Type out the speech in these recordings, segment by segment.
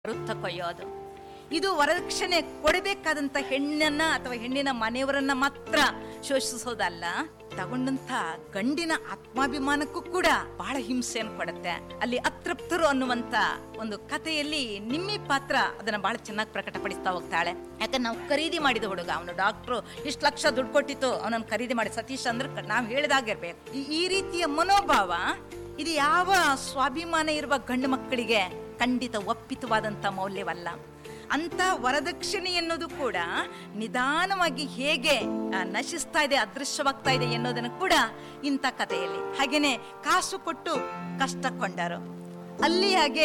ವೃತ್ತ ಕೊಯ್ಯೋದು ಇದು ವರದಕ್ಷಿಣೆ ಕೊಡಬೇಕಾದಂತ ಹೆಣ್ಣನ್ನ ಅಥವಾ ಹೆಣ್ಣಿನ ಮನೆಯವರನ್ನ ಮಾತ್ರ ಶೋಷಿಸೋದಲ್ಲ ತಗೊಂಡಂತ ಗಂಡಿನ ಆತ್ಮಾಭಿಮಾನಕ್ಕೂ ಕೂಡ ಬಹಳ ಹಿಂಸೆಯನ್ನು ಕೊಡುತ್ತೆ ಅಲ್ಲಿ ಅತೃಪ್ತರು ಅನ್ನುವಂತ ಒಂದು ಕಥೆಯಲ್ಲಿ ನಿಮ್ಮಿ ಪಾತ್ರ ಅದನ್ನ ಬಹಳ ಚೆನ್ನಾಗಿ ಪ್ರಕಟಪಡಿಸ್ತಾ ಹೋಗ್ತಾಳೆ ಯಾಕಂದ್ರೆ ನಾವು ಖರೀದಿ ಮಾಡಿದ ಹುಡುಗ ಅವನು ಡಾಕ್ಟ್ರು ಇಷ್ಟು ಲಕ್ಷ ದುಡ್ಡು ಕೊಟ್ಟಿತ್ತು ಅವನನ್ನು ಖರೀದಿ ಮಾಡಿ ಸತೀಶ್ ಅಂದ್ರೆ ನಾವು ಹೇಳಿದಾಗಿರ್ಬೇಕು ಈ- ಈ ರೀತಿಯ ಮನೋಭಾವ ಇದು ಯಾವ ಸ್ವಾಭಿಮಾನ ಇರುವ ಗಂಡು ಮಕ್ಕಳಿಗೆ ಖಂಡಿತ ಒಪ್ಪಿತವಾದಂಥ ಮೌಲ್ಯವಲ್ಲ ಅಂತ ವರದಕ್ಷಿಣೆ ಎನ್ನುವುದು ಕೂಡ ನಿಧಾನವಾಗಿ ಹೇಗೆ ಆ, ನಶಿಸ್ತಾ ಇದೆ ಅದೃಶ್ಯವಾಗ್ತಾ ಇದೆ ಎನ್ನುವುದನ್ನು ಕೂಡ ಇಂಥ ಕಥೆಯಲ್ಲಿ ಹಾಗೇನೆ ಕಾಸು ಕೊಟ್ಟು ಕಷ್ಟ ಕೊಂಡರು ಅಲ್ಲಿ ಹಾಗೆ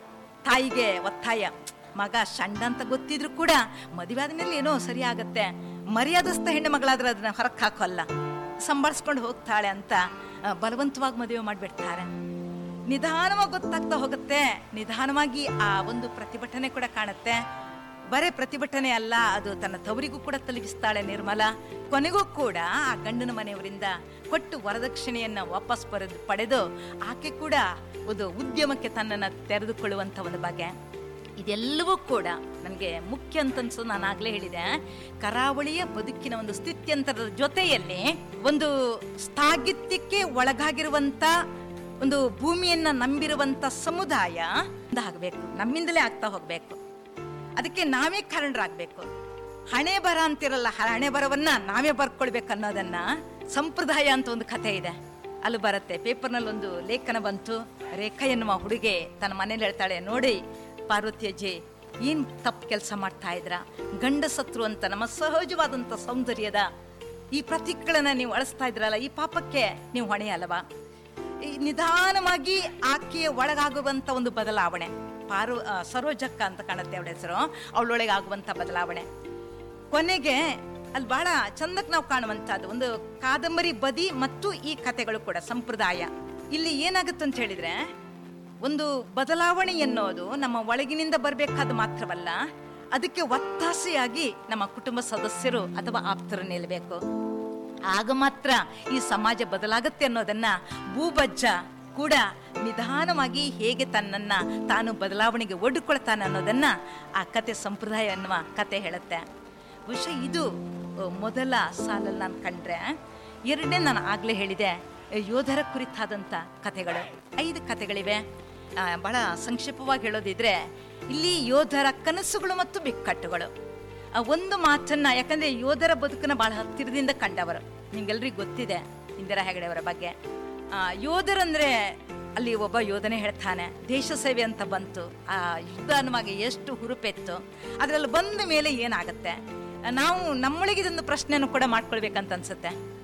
ತಾಯಿಗೆ ಒತ್ತಾಯ ಮಗ ಷಂಡ ಅಂತ ಗೊತ್ತಿದ್ರು ಕೂಡ ಮದುವೆ ಆದ್ಮೇಲೆ ಏನೋ ಸರಿ ಆಗತ್ತೆ ಮರ್ಯಾದಸ್ಥ ಹೆಣ್ಣು ಮಗಳಾದ್ರೆ ಅದನ್ನ ಹೊರಕ್ಕೆ ಹಾಕೋಲ್ಲ ಸಂಭಾಳಿಸ್ಕೊಂಡು ಹೋಗ್ತಾಳೆ ಅಂತ ಆ, ಬಲವಂತವಾಗಿ ಮದುವೆ ಮಾಡಿಬಿಡ್ತಾರೆ ನಿಧಾನವಾಗಿ ಗೊತ್ತಾಗ್ತಾ ಹೋಗುತ್ತೆ ನಿಧಾನವಾಗಿ ಆ ಒಂದು ಪ್ರತಿಭಟನೆ ಕೂಡ ಕಾಣುತ್ತೆ ಬರೇ ಪ್ರತಿಭಟನೆ ಅಲ್ಲ ಅದು ತನ್ನ ತವರಿಗೂ ಕೂಡ ತಲುಪಿಸ್ತಾಳೆ ನಿರ್ಮಲ ಕೊನೆಗೂ ಕೂಡ ಆ ಗಂಡನ ಮನೆಯವರಿಂದ ಕೊಟ್ಟು ವರದಕ್ಷಿಣೆಯನ್ನ ವಾಪಸ್ ಪಡೆದು ಪಡೆದು ಆಕೆ ಕೂಡ ಒಂದು ಉದ್ಯಮಕ್ಕೆ ತನ್ನನ್ನು ತೆರೆದುಕೊಳ್ಳುವಂಥ ಒಂದು ಬಗೆ ಇದೆಲ್ಲವೂ ಕೂಡ ನನಗೆ ಮುಖ್ಯ ಅಂತ ಅನ್ಸೋದು ನಾನು ಆಗ್ಲೇ ಹೇಳಿದೆ ಕರಾವಳಿಯ ಬದುಕಿನ ಒಂದು ಸ್ಥಿತ್ಯಂತರದ ಜೊತೆಯಲ್ಲಿ ಒಂದು ಸ್ಥಾಗಿತ್ಯಕ್ಕೆ ಒಳಗಾಗಿರುವಂತ ಒಂದು ಭೂಮಿಯನ್ನ ನಂಬಿರುವಂತ ಸಮುದಾಯ ಆಗಬೇಕು ನಮ್ಮಿಂದಲೇ ಆಗ್ತಾ ಹೋಗ್ಬೇಕು ಅದಕ್ಕೆ ನಾವೇ ಕಾರಣರಾಗಬೇಕು ಹಣೆ ಬರ ಅಂತಿರಲ್ಲ ಹಣೆ ಬರವನ್ನ ನಾವೇ ಬರ್ಕೊಳ್ಬೇಕು ಅನ್ನೋದನ್ನ ಸಂಪ್ರದಾಯ ಅಂತ ಒಂದು ಕಥೆ ಇದೆ ಅಲ್ಲಿ ಬರುತ್ತೆ ಪೇಪರ್ನಲ್ಲಿ ಒಂದು ಲೇಖನ ಬಂತು ರೇಖಾ ಎನ್ನುವ ಹುಡುಗೆ ತನ್ನ ಮನೇಲಿ ಹೇಳ್ತಾಳೆ ನೋಡಿ ಪಾರ್ವತಿ ಅಜ್ಜಿ ಏನ್ ತಪ್ಪು ಕೆಲಸ ಮಾಡ್ತಾ ಇದ್ರ ಗಂಡ ಸತ್ರು ಅಂತ ನಮ್ಮ ಸಹಜವಾದಂತ ಸೌಂದರ್ಯದ ಈ ಪ್ರತೀಕಗಳನ್ನ ನೀವು ಅಳಿಸ್ತಾ ಇದ್ರಲ್ಲ ಈ ಪಾಪಕ್ಕೆ ನೀವು ಹೊಣೆ ಅಲ್ಲವಾ ಈ ನಿಧಾನವಾಗಿ ಆಕೆಯ ಒಳಗಾಗುವಂತ ಒಂದು ಬದಲಾವಣೆ ಪಾರು ಆ, ಸರೋಜಕ್ಕ ಅಂತ ಕಾಣುತ್ತೆ ಅವಳ ಹೆಸರು ಅವಳೊಳಗೆ ಆಗುವಂತ ಬದಲಾವಣೆ ಕೊನೆಗೆ ಅಲ್ಲಿ ಬಹಳ ಚಂದಕ್ಕೆ ನಾವು ಕಾಣುವಂತಹದ್ದು ಒಂದು ಕಾದಂಬರಿ ಬದಿ ಮತ್ತು ಈ ಕಥೆಗಳು ಕೂಡ ಸಂಪ್ರದಾಯ ಇಲ್ಲಿ ಏನಾಗುತ್ತೆ ಅಂತ ಹೇಳಿದ್ರೆ ಒಂದು ಬದಲಾವಣೆ ಎನ್ನುವುದು ನಮ್ಮ ಒಳಗಿನಿಂದ ಬರಬೇಕಾದ ಮಾತ್ರವಲ್ಲ ಅದಕ್ಕೆ ಒತ್ತಾಸೆಯಾಗಿ ನಮ್ಮ ಕುಟುಂಬ ಸದಸ್ಯರು ಅಥವಾ ಆಪ್ತರು ನಿಲ್ಲಬೇಕು ಆಗ ಮಾತ್ರ ಈ ಸಮಾಜ ಬದಲಾಗತ್ತೆ ಅನ್ನೋದನ್ನ ಭೂಬಜ್ಜ ಕೂಡ ನಿಧಾನವಾಗಿ ಹೇಗೆ ತನ್ನನ್ನ ತಾನು ಬದಲಾವಣೆಗೆ ಒಡ್ಕೊಳ್ತಾನೆ ಅನ್ನೋದನ್ನ ಆ ಕತೆ ಸಂಪ್ರದಾಯ ಅನ್ನುವ ಕತೆ ಹೇಳುತ್ತೆ ಬಹುಶಃ ಇದು ಅ, ಮೊದಲ ಸಾಲಲ್ಲಿ ನಾನು ಕಂಡ್ರೆ ಎರಡನೇ ನಾನು ಆಗ್ಲೇ ಹೇಳಿದೆ ಯೋಧರ ಕುರಿತಾದಂಥ ಕಥೆಗಳು ಐದು ಕಥೆಗಳಿವೆ ಆ, ಬಹಳ ಸಂಕ್ಷಿಪ್ತವಾಗಿ ಹೇಳೋದಿದ್ರೆ ಇಲ್ಲಿ ಯೋಧರ ಕನಸುಗಳು ಮತ್ತು ಬಿಕ್ಕಟ್ಟುಗಳು ಆ ಒಂದು ಮಾತನ್ನ ಯಾಕಂದ್ರೆ ಯೋಧರ ಬದುಕನ್ನ ಬಹಳ ಹತ್ತಿರದಿಂದ ಕಂಡವರು ನಿಮ್ಗೆಲ್ರಿಗೂ ಗೊತ್ತಿದೆ ಇಂದಿರಾ ಹೆಗಡೆ ಅವರ ಬಗ್ಗೆ ಆ, ಯೋಧರಂದ್ರೆ ಅಲ್ಲಿ ಒಬ್ಬ ಯೋಧನೆ ಹೇಳ್ತಾನೆ ದೇಶ ಸೇವೆ ಅಂತ ಬಂತು ಆ ಯುದ್ಧ ಅನ್ನುವಾಗ ಎಷ್ಟು ಹುರುಪೆತ್ತು ಅದ್ರಲ್ಲಿ ಬಂದ ಮೇಲೆ ಏನಾಗತ್ತೆ ನಾವು ನಮ್ಮೊಳಗೆ ಇದೊಂದು ಪ್ರಶ್ನೆಯನ್ನು ಕೂಡ ಮಾಡ್ಕೊಳ್ಬೇಕಂತ ಅನ್ಸುತ್ತೆ